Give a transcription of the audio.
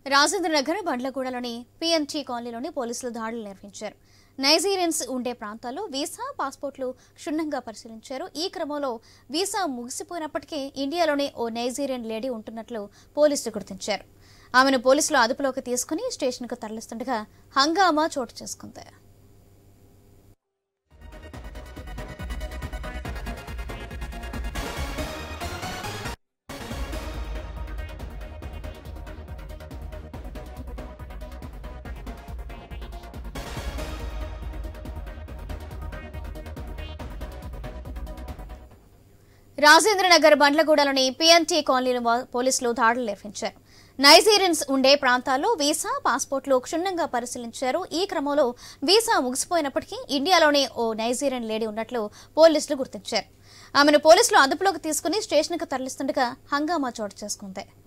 Rajendranagar బండ్లగూడలోని P&T కాలనీలోని పోలీసులు దాడులు నిర్వహించారు నైజీరియన్స్ ఉండే ప్రాంతాల్లో వీసా పాస్పోర్ట్లు క్షుణ్ణంగా పరిశీలించారు ఈ క్రమంలో వీసా ముగిసిపోయినప్పటికీ ఇండియాలోని ఓ నైజీరియన్ లేడీ ఉంటున్నట్లు పోలీసులు గుర్తించారు ఆమెను పోలీసులు అదుపులోకి తీసుకుని స్టేషన్కు తరలిస్తుండగా హంగామా చోటు చేసుకుంది రాజేంద్రనగర్ బండ్లగూడలోని పిఎన్టీ కాలనీలో వా- పోలీసులు దాడులు నిర్వహించారు నైజీరియన్స్ ఉండే ప్రాంతాల్లో వీసా పాస్పోర్ట్లు క్షుణ్ణంగా పరిశీలించారు ఈ క్రమంలో వీసా ముగిసిపోయినప్పటికీ ఇండియాలోని ఓ నైజీరియన్ లేడీ ఉన్నట్లు పోలీసులు గుర్తించారు ఆమెను పోలీసులు అదుపులోకి తీసుకుని స్టేషన్కు తరలిస్తుండగా హంగామా చోటు చేసుకుంది